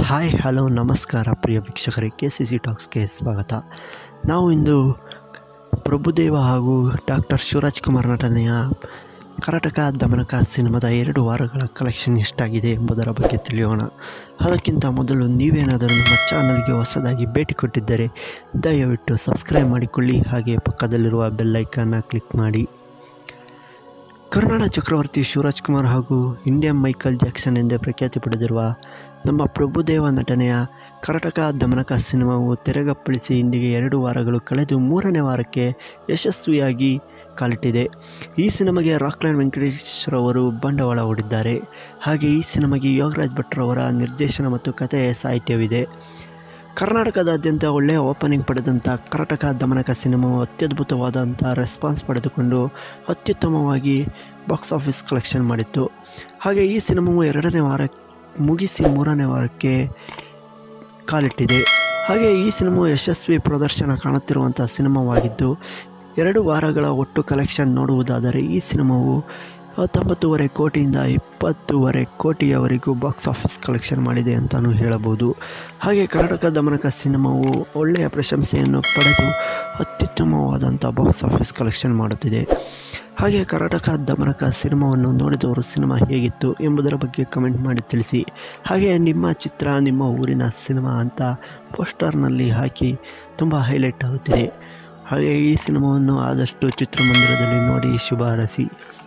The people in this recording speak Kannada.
ಹಾಯ್ ಹಲೋ ನಮಸ್ಕಾರ ಪ್ರಿಯ ವೀಕ್ಷಕರೇ ಕೆ ಸಿ ಸಿ ಟಾಕ್ಸ್ಗೆ ಸ್ವಾಗತ ನಾವು ಇಂದು ಪ್ರಭುದೇವ ಹಾಗೂ ಡಾಕ್ಟರ್ ಶಿವರಾಜ್ ಕುಮಾರ್ ನಟನೆಯ ಕರ್ನಾಟಕ ದಮನಕ ಸಿನಿಮಾದ ಎರಡು ವಾರಗಳ ಕಲೆಕ್ಷನ್ ಎಷ್ಟಾಗಿದೆ ಎಂಬುದರ ಬಗ್ಗೆ ತಿಳಿಯೋಣ ಅದಕ್ಕಿಂತ ಮೊದಲು ನೀವೇನಾದರೂ ನಮ್ಮ ಚಾನಲ್ಗೆ ಹೊಸದಾಗಿ ಭೇಟಿ ಕೊಟ್ಟಿದ್ದರೆ ದಯವಿಟ್ಟು ಸಬ್ಸ್ಕ್ರೈಬ್ ಮಾಡಿಕೊಳ್ಳಿ ಹಾಗೆ ಪಕ್ಕದಲ್ಲಿರುವ ಬೆಲ್ಲೈಕನ್ನ ಕ್ಲಿಕ್ ಮಾಡಿ ಕರುನಾಡ ಚಕ್ರವರ್ತಿ ಶಿವರಾಜ್ ಕುಮಾರ್ ಹಾಗೂ ಇಂಡಿಯನ್ ಮೈಕಲ್ ಜಾಕ್ಸನ್ ಎಂದೇ ಪ್ರಖ್ಯಾತಿ ಪಡೆದಿರುವ ನಮ್ಮ ಪ್ರಭುದೇವ ನಟನೆಯ ಕರ್ನಾಟಕ ದಮನಕ ಸಿನಿಮಾವು ತೆರೆಗಪ್ಪಳಿಸಿ ಇಂದಿಗೆ ಎರಡು ವಾರಗಳು ಕಳೆದು ಮೂರನೇ ವಾರಕ್ಕೆ ಯಶಸ್ವಿಯಾಗಿ ಕಾಲಿಟ್ಟಿದೆ ಈ ಸಿನಿಮಾಗೆ ರಾಕ್ಲೈನ್ ವೆಂಕಟೇಶ್ವರವರು ಬಂಡವಾಳ ಹೂಡಿದ್ದಾರೆ ಹಾಗೆ ಈ ಸಿನಿಮಾಗೆ ಯೋಗರಾಜ್ ಭಟ್ರವರ ನಿರ್ದೇಶನ ಮತ್ತು ಕಥೆಯ ಸಾಹಿತ್ಯವಿದೆ ಕರ್ನಾಟಕದಾದ್ಯಂತ ಒಳ್ಳೆಯ ಓಪನಿಂಗ್ ಪಡೆದಂಥ ಕರ್ನಾಟಕ ದಮನಕ ಸಿನಿಮಾವು ಅತ್ಯದ್ಭುತವಾದಂಥ ರೆಸ್ಪಾನ್ಸ್ ಪಡೆದುಕೊಂಡು ಅತ್ಯುತ್ತಮವಾಗಿ ಬಾಕ್ಸ್ ಆಫೀಸ್ ಕಲೆಕ್ಷನ್ ಮಾಡಿತ್ತು ಹಾಗೆ ಈ ಸಿನಿಮಾವು ಎರಡನೇ ವಾರ ಮುಗಿಸಿ ಮೂರನೇ ವಾರಕ್ಕೆ ಕಾಲಿಟ್ಟಿದೆ ಹಾಗೆ ಈ ಸಿನಿಮಾವು ಯಶಸ್ವಿ ಪ್ರದರ್ಶನ ಕಾಣುತ್ತಿರುವಂಥ ಸಿನಿಮಾವಾಗಿದ್ದು ಎರಡು ವಾರಗಳ ಒಟ್ಟು ಕಲೆಕ್ಷನ್ ನೋಡುವುದಾದರೆ ಈ ಸಿನಿಮಾವು ಹತ್ತೊಂಬತ್ತೂವರೆ ಕೋಟಿಯಿಂದ ಇಪ್ಪತ್ತೂವರೆ ಕೋಟಿಯವರೆಗೂ ಬಾಕ್ಸ್ ಆಫೀಸ್ ಕಲೆಕ್ಷನ್ ಮಾಡಿದೆ ಅಂತಲೂ ಹೇಳಬಹುದು ಹಾಗೆ ಕರ್ನಾಟಕ ದಮನಕ ಸಿನಿಮಾವು ಒಳ್ಳೆಯ ಪ್ರಶಂಸೆಯನ್ನು ಪಡೆದು ಅತ್ಯುತ್ತಮವಾದಂಥ ಬಾಕ್ಸ್ ಆಫೀಸ್ ಕಲೆಕ್ಷನ್ ಮಾಡುತ್ತಿದೆ ಹಾಗೆ ಕರ್ನಾಟಕ ದಮನಕ ಸಿನಿಮಾವನ್ನು ನೋಡಿದವರು ಸಿನಿಮಾ ಹೇಗಿತ್ತು ಎಂಬುದರ ಬಗ್ಗೆ ಕಮೆಂಟ್ ಮಾಡಿ ತಿಳಿಸಿ ಹಾಗೆ ನಿಮ್ಮ ಚಿತ್ರ ನಿಮ್ಮ ಊರಿನ ಸಿನಿಮಾ ಅಂತ ಪೋಸ್ಟರ್ನಲ್ಲಿ ಹಾಕಿ ತುಂಬ ಹೈಲೈಟ್ ಆಗುತ್ತಿದೆ ಹಾಗೆ ಈ ಸಿನಿಮಾವನ್ನು ಆದಷ್ಟು ಚಿತ್ರಮಂದಿರದಲ್ಲಿ ನೋಡಿ ಶುಭ ಹಾರೈಸಿ